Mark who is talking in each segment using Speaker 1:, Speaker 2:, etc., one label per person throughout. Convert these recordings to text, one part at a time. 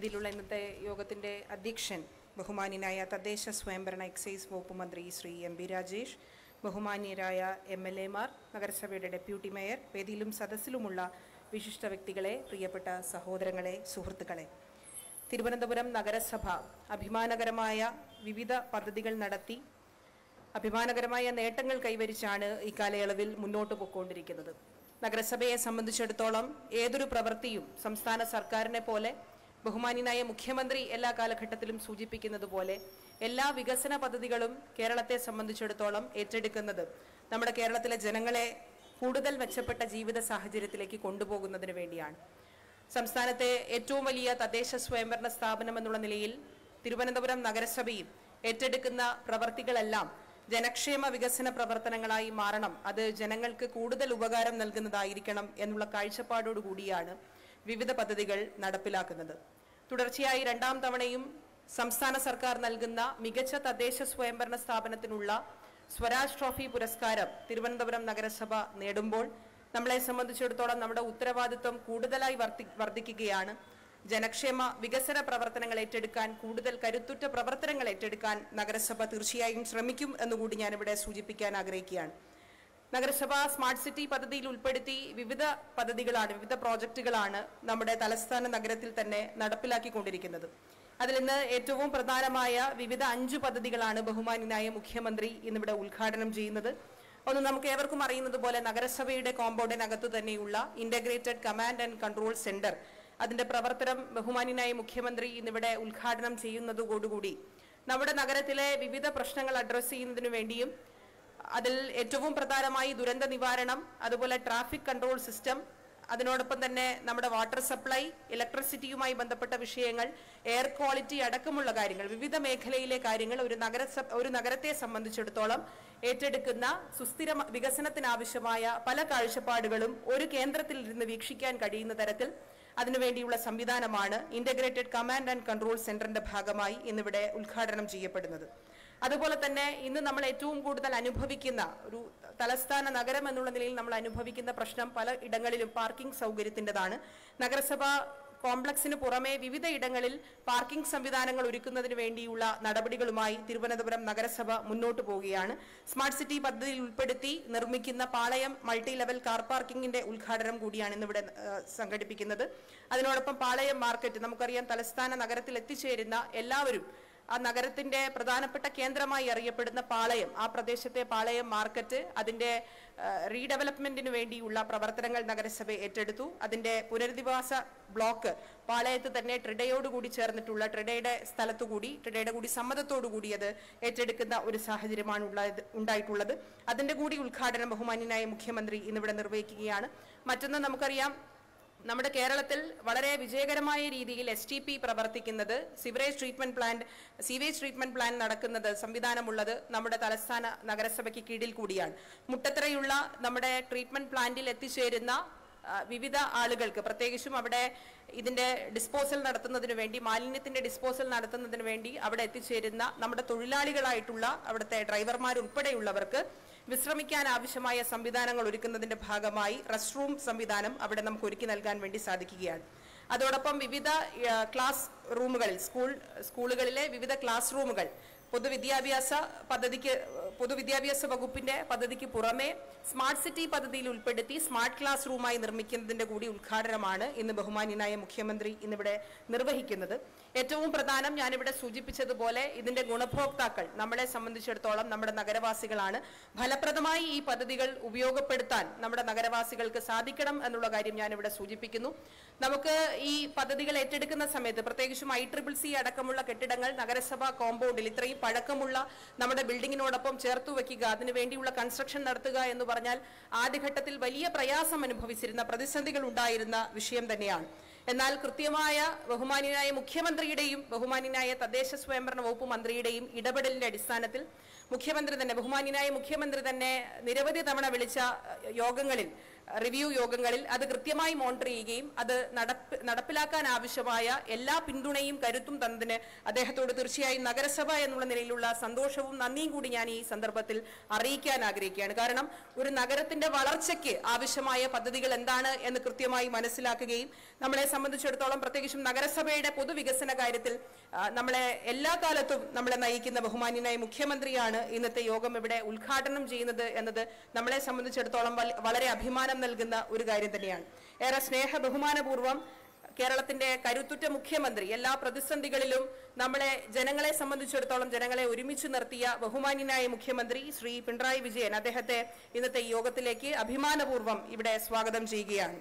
Speaker 1: ഇതിലുള്ള ഇന്നത്തെ യോഗത്തിന്റെ അധ്യക്ഷൻ ബഹുമാന്യനായ തദ്ദേശ സ്വയംഭരണ എക്സൈസ് വകുപ്പ് മന്ത്രി ശ്രീ എം ബി രാജേഷ് ബഹുമാന്യരായ എം എൽ എമാർ നഗരസഭയുടെ ഡെപ്യൂട്ടി മേയർ വേദിയിലും സദസ്സിലുമുള്ള വിശിഷ്ട വ്യക്തികളെ പ്രിയപ്പെട്ട സഹോദരങ്ങളെ സുഹൃത്തുക്കളെ തിരുവനന്തപുരം നഗരസഭ അഭിമാനകരമായ വിവിധ പദ്ധതികൾ നടത്തി അഭിമാനകരമായ നേട്ടങ്ങൾ കൈവരിച്ചാണ് ഈ കാലയളവിൽ മുന്നോട്ട് പോയിക്കൊണ്ടിരിക്കുന്നത് നഗരസഭയെ സംബന്ധിച്ചിടത്തോളം ഏതൊരു പ്രവൃത്തിയും സംസ്ഥാന സർക്കാരിനെ പോലെ ബഹുമാന്യനായ മുഖ്യമന്ത്രി എല്ലാ കാലഘട്ടത്തിലും സൂചിപ്പിക്കുന്നത് പോലെ എല്ലാ വികസന പദ്ധതികളും കേരളത്തെ സംബന്ധിച്ചിടത്തോളം ഏറ്റെടുക്കുന്നത് നമ്മുടെ കേരളത്തിലെ ജനങ്ങളെ കൂടുതൽ മെച്ചപ്പെട്ട ജീവിത സാഹചര്യത്തിലേക്ക് കൊണ്ടുപോകുന്നതിന് വേണ്ടിയാണ് സംസ്ഥാനത്തെ ഏറ്റവും വലിയ തദ്ദേശ സ്വയംഭരണ സ്ഥാപനം എന്നുള്ള നിലയിൽ തിരുവനന്തപുരം നഗരസഭയും ഏറ്റെടുക്കുന്ന പ്രവർത്തികളെല്ലാം ജനക്ഷേമ വികസന പ്രവർത്തനങ്ങളായി മാറണം അത് ജനങ്ങൾക്ക് കൂടുതൽ ഉപകാരം നൽകുന്നതായിരിക്കണം എന്നുള്ള കാഴ്ചപ്പാടോടുകൂടിയാണ് വിവിധ പദ്ധതികൾ നടപ്പിലാക്കുന്നത് തുടർച്ചയായി രണ്ടാം തവണയും സംസ്ഥാന സർക്കാർ നൽകുന്ന മികച്ച തദ്ദേശ സ്വയംഭരണ സ്ഥാപനത്തിനുള്ള സ്വരാജ് ട്രോഫി പുരസ്കാരം തിരുവനന്തപുരം നഗരസഭ നേടുമ്പോൾ നമ്മളെ സംബന്ധിച്ചിടത്തോളം നമ്മുടെ ഉത്തരവാദിത്വം കൂടുതലായി വർദ്ധി വർദ്ധിക്കുകയാണ് ജനക്ഷേമ വികസന പ്രവർത്തനങ്ങൾ ഏറ്റെടുക്കാൻ കൂടുതൽ കരുത്തുറ്റ പ്രവർത്തനങ്ങൾ ഏറ്റെടുക്കാൻ നഗരസഭ തീർച്ചയായും ശ്രമിക്കും എന്നുകൂടി ഞാനിവിടെ സൂചിപ്പിക്കാൻ ആഗ്രഹിക്കുകയാണ് നഗരസഭ സ്മാർട്ട് സിറ്റി പദ്ധതിയിൽ ഉൾപ്പെടുത്തി വിവിധ പദ്ധതികളാണ് വിവിധ പ്രോജക്റ്റുകളാണ് നമ്മുടെ തലസ്ഥാന നഗരത്തിൽ തന്നെ നടപ്പിലാക്കിക്കൊണ്ടിരിക്കുന്നത് അതിൽ ഇന്ന് ഏറ്റവും പ്രധാനമായ വിവിധ അഞ്ചു പദ്ധതികളാണ് ബഹുമാന്യനായ മുഖ്യമന്ത്രി ഇന്നിവിടെ ഉദ്ഘാടനം ചെയ്യുന്നത് ഒന്ന് നമുക്ക് ഏവർക്കും അറിയുന്നത് പോലെ നഗരസഭയുടെ കോമ്പൗണ്ടിനകത്ത് തന്നെയുള്ള integrated command and control centre അതിന്റെ പ്രവർത്തനം ബഹുമാന്യനായ മുഖ്യമന്ത്രി ഇന്നിവിടെ ഉദ്ഘാടനം ചെയ്യുന്നതോടുകൂടി നമ്മുടെ നഗരത്തിലെ വിവിധ പ്രശ്നങ്ങൾ അഡ്രസ്സ് ചെയ്യുന്നതിനു വേണ്ടിയും അതിൽ ഏറ്റവും പ്രധാനമായി ദുരന്ത നിവാരണം അതുപോലെ ട്രാഫിക് കൺട്രോൾ സിസ്റ്റം അതിനോടൊപ്പം തന്നെ നമ്മുടെ വാട്ടർ സപ്ലൈ ഇലക്ട്രിസിറ്റിയുമായി ബന്ധപ്പെട്ട വിഷയങ്ങൾ എയർ ക്വാളിറ്റി അടക്കമുള്ള കാര്യങ്ങൾ വിവിധ മേഖലയിലെ കാര്യങ്ങൾ ഒരു നഗരസഭ ഒരു നഗരത്തെ സംബന്ധിച്ചിടത്തോളം ഏറ്റെടുക്കുന്ന സുസ്ഥിര വികസനത്തിനാവശ്യമായ പല കാഴ്ചപ്പാടുകളും ഒരു കേന്ദ്രത്തിൽ ഇരുന്ന് വീക്ഷിക്കാൻ കഴിയുന്ന തരത്തിൽ അതിനുവേണ്ടിയുള്ള സംവിധാനമാണ് ഇന്റഗ്രേറ്റഡ് കമാൻഡ് ആൻഡ് കൺട്രോൾ സെന്ററിന്റെ ഭാഗമായി ഇന്നിവിടെ ഉദ്ഘാടനം ചെയ്യപ്പെടുന്നത് അതുപോലെ തന്നെ ഇന്ന് നമ്മൾ ഏറ്റവും കൂടുതൽ അനുഭവിക്കുന്ന ഒരു തലസ്ഥാന നഗരം എന്നുള്ള നിലയിൽ നമ്മൾ അനുഭവിക്കുന്ന പ്രശ്നം പല ഇടങ്ങളിലും പാർക്കിംഗ് സൗകര്യത്തിൻ്റെതാണ് നഗരസഭ കോംപ്ലക്സിന് പുറമെ വിവിധ ഇടങ്ങളിൽ പാർക്കിംഗ് സംവിധാനങ്ങൾ ഒരുക്കുന്നതിന് വേണ്ടിയുള്ള നടപടികളുമായി തിരുവനന്തപുരം നഗരസഭ മുന്നോട്ട് പോവുകയാണ് സ്മാർട്ട് സിറ്റി പദ്ധതിയിൽ ഉൾപ്പെടുത്തി നിർമ്മിക്കുന്ന പാളയം മൾട്ടി ലെവൽ കാർ പാർക്കിംഗിന്റെ ഉദ്ഘാടനം കൂടിയാണ് ഇന്നിവിടെ ഏഹ്, സംഘടിപ്പിക്കുന്നത് അതിനോടൊപ്പം പാളയം മാർക്കറ്റ് നമുക്കറിയാം തലസ്ഥാന നഗരത്തിൽ എത്തിച്ചേരുന്ന എല്ലാവരും ആ നഗരത്തിന്റെ പ്രധാനപ്പെട്ട കേന്ദ്രമായി അറിയപ്പെടുന്ന പാളയം ആ പ്രദേശത്തെ പാളയം മാർക്കറ്റ് അതിന്റെ റീഡെവലപ്മെന്റിന് വേണ്ടിയുള്ള പ്രവർത്തനങ്ങൾ നഗരസഭ ഏറ്റെടുത്തു അതിന്റെ പുനരധിവാസ ബ്ലോക്ക് പാളയത്ത് തന്നെ ട്രിഡയോടുകൂടി ചേർന്നിട്ടുള്ള ട്രിഡയുടെ സ്ഥലത്തുകൂടി ട്രിഡയുടെ കൂടി സമ്മതത്തോടു കൂടി അത് ഏറ്റെടുക്കുന്ന ഒരു സാഹചര്യമാണ് ഉള്ളത് ഉണ്ടായിട്ടുള്ളത് അതിന്റെ കൂടി ഉദ്ഘാടനം ബഹുമാന്യനായ മുഖ്യമന്ത്രി ഇന്നിവിടെ നിർവഹിക്കുകയാണ് മറ്റൊന്ന് നമുക്കറിയാം നമ്മുടെ കേരളത്തിൽ വളരെ വിജയകരമായ രീതിയിൽ എസ് ടി പി പ്രവർത്തിക്കുന്നത് sewerage treatment plant sewage treatment plant നടക്കുന്നത് സംവിധാനമുള്ളത് നമ്മുടെ തലസ്ഥാന നഗരസഭയ്ക്ക് കീഴിൽ കൂടിയാണ് മുട്ടത്തറയുള്ള നമ്മുടെ ട്രീറ്റ്മെന്റ് പ്ലാന്റിൽ എത്തിച്ചേരുന്ന ആ, വിവിധ ആളുകൾക്ക് പ്രത്യേകിച്ചും അവിടെ ഇതിന്റെ ഡിസ്പോസൽ നടത്തുന്നതിന് വേണ്ടി മാലിന്യത്തിന്റെ ഡിസ്പോസൽ നടത്തുന്നതിന് വേണ്ടി അവിടെ എത്തിച്ചേരുന്ന നമ്മുടെ തൊഴിലാളികളായിട്ടുള്ള അവിടുത്തെ ഡ്രൈവർമാർ ഉൾപ്പെടെയുള്ളവർക്ക് വിശ്രമിക്കാൻ ആവശ്യമായ സംവിധാനങ്ങൾ ഒരുക്കുന്നതിന്റെ ഭാഗമായി റെസ്റ്റ് റൂം സംവിധാനം അവിടെ നമുക്ക് ഒരുക്കി നൽകാൻ വേണ്ടി സാധിക്കുകയാണ് അതോടൊപ്പം വിവിധ ആ, ക്ലാസ് റൂമുകളിൽ സ്കൂൾ സ്കൂളുകളിലെ വിവിധ ക്ലാസ് റൂമുകൾ പൊതുവിദ്യാഭ്യാസ പദ്ധതിക്ക് പൊതുവിദ്യാഭ്യാസ വകുപ്പിന്റെ പദ്ധതിക്ക് പുറമെ സ്മാർട്ട് സിറ്റി പദ്ധതിയിൽ ഉൾപ്പെടുത്തി സ്മാർട്ട് ക്ലാസ് റൂമായി നിർമ്മിക്കുന്നതിന്റെ കൂടി ഉദ്ഘാടനമാണ് ഇന്ന് ബഹുമാന്യനായ മുഖ്യമന്ത്രി ഇന്നിവിടെ നിർവഹിക്കുന്നത് ഏറ്റവും പ്രധാനം ഞാനിവിടെ സൂചിപ്പിച്ചതുപോലെ ഇതിന്റെ ഗുണഭോക്താക്കൾ നമ്മളെ സംബന്ധിച്ചിടത്തോളം നമ്മുടെ നഗരവാസികളാണ് ഫലപ്രദമായി ഈ പദ്ധതികൾ ഉപയോഗപ്പെടുത്താൻ നമ്മുടെ നഗരവാസികൾക്ക് സാധിക്കണം എന്നുള്ള കാര്യം ഞാനിവിടെ സൂചിപ്പിക്കുന്നു നമുക്ക് ഈ പദ്ധതികൾ ഏറ്റെടുക്കുന്ന സമയത്ത് പ്രത്യേകിച്ചും ഐ ട്രിപ്പിൾ സി അടക്കമുള്ള കെട്ടിടങ്ങൾ നഗരസഭാ കോമ്പൗണ്ടിൽ ഇത്രയും പഴക്കമുള്ള നമ്മുടെ ബിൽഡിങ്ങിനോടൊപ്പം ചേർത്തു വെക്കുക അതിനു വേണ്ടിയുള്ള കൺസ്ട്രക്ഷൻ നടത്തുക എന്ന് പറഞ്ഞാൽ ആദ്യഘട്ടത്തിൽ വലിയ പ്രയാസം അനുഭവിച്ചിരുന്ന പ്രതിസന്ധികൾ ഉണ്ടായിരുന്ന വിഷയം തന്നെയാണ് എന്നാൽ കൃത്യമായ ബഹുമാന്യനായ മുഖ്യമന്ത്രിയുടെയും ബഹുമാന്യനായ തദ്ദേശ സ്വയംഭരണ വകുപ്പ് മന്ത്രിയുടെയും ഇടപെടലിന്റെ അടിസ്ഥാനത്തിൽ മുഖ്യമന്ത്രി തന്നെ ബഹുമാന്യനായ മുഖ്യമന്ത്രി തന്നെ നിരവധി തവണ വിളിച്ച അഹ്, യോഗങ്ങളിൽ റിവ്യൂ യോഗങ്ങളിൽ അത് കൃത്യമായി മോണിറ്റർ ചെയ്യുകയും അത് നടപ്പ് നടപ്പിലാക്കാൻ ആവശ്യമായ എല്ലാ പിന്തുണയും കരുത്തും തന്നതിന് അദ്ദേഹത്തോട് തീർച്ചയായും നഗരസഭ എന്നുള്ള നിലയിലുള്ള സന്തോഷവും നന്ദിയും കൂടി ഞാൻ ഈ സന്ദർഭത്തിൽ അറിയിക്കാൻ ആഗ്രഹിക്കുകയാണ് കാരണം ഒരു നഗരത്തിന്റെ വളർച്ചയ്ക്ക് ആവശ്യമായ പദ്ധതികൾ എന്താണ് എന്ന് കൃത്യമായി മനസ്സിലാക്കുകയും നമ്മളെ സംബന്ധിച്ചിടത്തോളം പ്രത്യേകിച്ചും നഗരസഭയുടെ പൊതുവികസന കാര്യത്തിൽ ആ, നമ്മളെ എല്ലാ കാലത്തും നമ്മളെ നയിക്കുന്ന ബഹുമാന്യനായ മുഖ്യമന്ത്രിയാണ് ഇന്നത്തെ യോഗം ഇവിടെ ഉദ്ഘാടനം ചെയ്യുന്നത് എന്നത് നമ്മളെ സംബന്ധിച്ചിടത്തോളം വൽ- വളരെ അഭിമാനം നൽകുന്ന ഒരു കാര്യം തന്നെയാണ് ഏറെ സ്നേഹ ബഹുമാനപൂർവ്വം കേരളത്തിന്റെ കരുത്തുറ്റ മുഖ്യമന്ത്രി എല്ലാ പ്രതിസന്ധികളിലും നമ്മളെ ജനങ്ങളെ സംബന്ധിച്ചിടത്തോളം ജനങ്ങളെ ഒരുമിച്ച് നിർത്തിയ ബഹുമാന്യനായ മുഖ്യമന്ത്രി ശ്രീ പിണറായി വിജയൻ അദ്ദേഹത്തെ ഇന്നത്തെ ഈ യോഗത്തിലേക്ക് അഭിമാനപൂർവ്വം ഇവിടെ സ്വാഗതം ചെയ്യുകയാണ്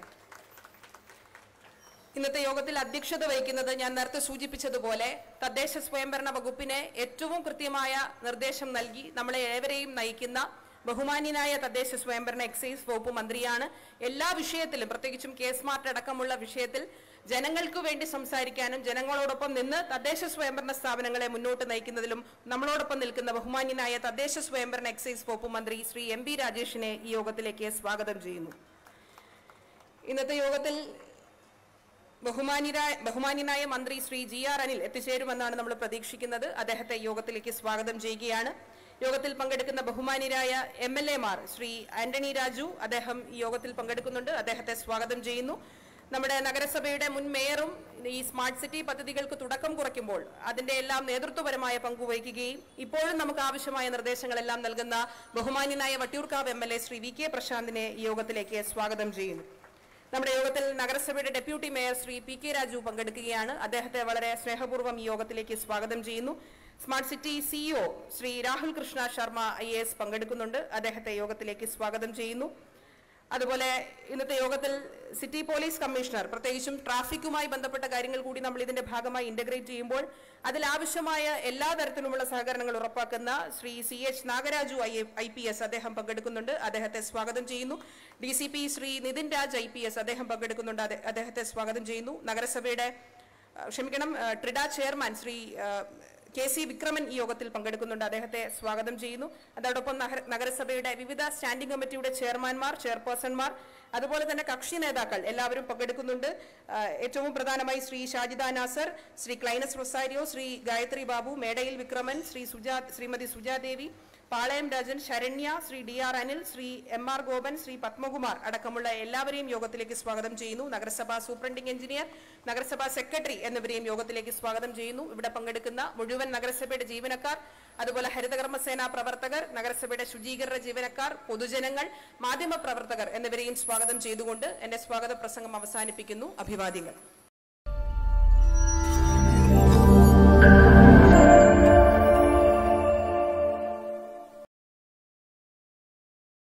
Speaker 1: ഇന്നത്തെ യോഗത്തിൽ അധ്യക്ഷത വഹിക്കുന്നത് ഞാൻ നേരത്തെ സൂചിപ്പിച്ചതുപോലെ തദ്ദേശ സ്വയംഭരണ വകുപ്പിനെ ഏറ്റവും കൃത്യമായ നിർദ്ദേശം നൽകി നമ്മളെ ഏവരെയും നയിക്കുന്ന ബഹുമാന്യനായ തദ്ദേശ സ്വയംഭരണ എക്സൈസ് വകുപ്പ് മന്ത്രിയാണ് എല്ലാ വിഷയത്തിലും പ്രത്യേകിച്ചും കെ സ്മാർട്ട് അടക്കമുള്ള വിഷയത്തിൽ ജനങ്ങൾക്ക് വേണ്ടി സംസാരിക്കാനും ജനങ്ങളോടൊപ്പം നിന്ന് തദ്ദേശ സ്വയംഭരണ സ്ഥാപനങ്ങളെ മുന്നോട്ട് നയിക്കുന്നതിലും നമ്മളോടൊപ്പം നിൽക്കുന്ന ബഹുമാന്യനായ തദ്ദേശ സ്വയംഭരണ എക്സൈസ് വകുപ്പ് മന്ത്രി ശ്രീ എം പി രാജേഷിനെ ഈ യോഗത്തിലേക്ക് സ്വാഗതം ചെയ്യുന്നു ഇന്നത്തെ യോഗത്തിൽ ബഹുമാന്യരായ ബഹുമാന്യനായ മന്ത്രി ശ്രീ ജി ആർ അനിൽ എത്തിച്ചേരുമെന്നാണ് നമ്മൾ പ്രതീക്ഷിക്കുന്നത് അദ്ദേഹത്തെ യോഗത്തിലേക്ക് സ്വാഗതം ചെയ്യുകയാണ് യോഗത്തിൽ പങ്കെടുക്കുന്ന ബഹുമാന്യരായ എം എൽ എമാർ ശ്രീ ആന്റണി രാജു അദ്ദേഹം ഈ യോഗത്തിൽ പങ്കെടുക്കുന്നുണ്ട് അദ്ദേഹത്തെ സ്വാഗതം ചെയ്യുന്നു നമ്മുടെ നഗരസഭയുടെ മുൻ മേയറും ഈ സ്മാർട്ട് സിറ്റി പദ്ധതികൾക്ക് തുടക്കം കുറിക്കുമ്പോൾ അതിന്റെ എല്ലാം നേതൃത്വപരമായ പങ്കുവഹിക്കുകയും ഇപ്പോഴും നമുക്ക് ആവശ്യമായ നിർദ്ദേശങ്ങളെല്ലാം നൽകുന്ന ബഹുമാന്യനായ Vattiyoorkavu M L A Sri V K പ്രശാന്തിനെ ഈ യോഗത്തിലേക്ക് സ്വാഗതം ചെയ്യുന്നു നമ്മുടെ യോഗത്തിൽ നഗരസഭയുടെ deputy mayor Sri P K Raju പങ്കെടുക്കുകയാണ് അദ്ദേഹത്തെ വളരെ സ്നേഹപൂർവ്വം ഈ യോഗത്തിലേക്ക് സ്വാഗതം ചെയ്യുന്നു smart city CEO Sri Rahul Krishna Sharma I A S പങ്കെടുക്കുന്നുണ്ട് അദ്ദേഹത്തെ യോഗത്തിലേക്ക് സ്വാഗതം ചെയ്യുന്നു അതുപോലെ ഇന്നത്തെ യോഗത്തിൽ സിറ്റി പോലീസ് കമ്മീഷണർ പ്രത്യേകിച്ചും ട്രാഫിക്കുമായി ബന്ധപ്പെട്ട കാര്യങ്ങൾ കൂടി നമ്മൾ ഇതിന്റെ ഭാഗമായി ഇന്റഗ്രേറ്റ് ചെയ്യുമ്പോൾ അതിലാവശ്യമായ എല്ലാ തരത്തിലുമുള്ള സഹകരണങ്ങൾ ഉറപ്പാക്കുന്ന Sri C H Nagaraju I I P S അദ്ദേഹം പങ്കെടുക്കുന്നുണ്ട് അദ്ദേഹത്തെ സ്വാഗതം ചെയ്യുന്നു D C P Sri Nithin Raj I P S അദ്ദേഹം പങ്കെടുക്കുന്നുണ്ട് അദ്ദേ- അദ്ദേഹത്തെ സ്വാഗതം ചെയ്യുന്നു നഗരസഭയുടെ ആ, ക്ഷമിക്കണം ആ, ട്രിഡ ചെയർമാൻ ശ്രീ ആ, കെ സി വിക്രമൻ ഈ യോഗത്തിൽ പങ്കെടുക്കുന്നുണ്ട് അദ്ദേഹത്തെ സ്വാഗതം ചെയ്യുന്നു അതോടൊപ്പം നഗര- നഗരസഭയുടെ വിവിധ സ്റ്റാൻഡിംഗ് കമ്മിറ്റിയുടെ ചെയർമാൻമാർ ചെയർപേഴ്സൺമാർ അതുപോലെ തന്നെ കക്ഷി നേതാക്കൾ എല്ലാവരും പങ്കെടുക്കുന്നുണ്ട് ആ, ഏറ്റവും പ്രധാനമായി Sri Shajida Nasar Sri Clynus Rosario Sri Gayathri Babu Medayil Vikraman Sri Suja Srimathi Sujadevi Palayam Rajan Saranya Sri D R Anil Sri M R Gopan Sri Padmakumar അടക്കമുള്ള എല്ലാവരെയും യോഗത്തിലേക്ക് സ്വാഗതം ചെയ്യുന്നു നഗരസഭാ സൂപ്രണ്ടിംഗ് എഞ്ചിനീയർ നഗരസഭാ സെക്രട്ടറി എന്നിവരെയും യോഗത്തിലേക്ക് സ്വാഗതം ചെയ്യുന്നു ഇവിടെ പങ്കെടുക്കുന്ന മുഴുവൻ നഗരസഭയുടെ ജീവനക്കാർ അതുപോലെ ഹരിതകർമ്മസേന പ്രവർത്തകർ നഗരസഭയുടെ ശുചീകരണ ജീവനക്കാർ പൊതുജനങ്ങൾ മാധ്യമ പ്രവർത്തകർ എന്നിവരെയും സ്വാഗതം ചെയ്തുകൊണ്ട് എന്റെ സ്വാഗത പ്രസംഗം അവസാനിപ്പിക്കുന്നു അഭിവാദ്യങ്ങൾ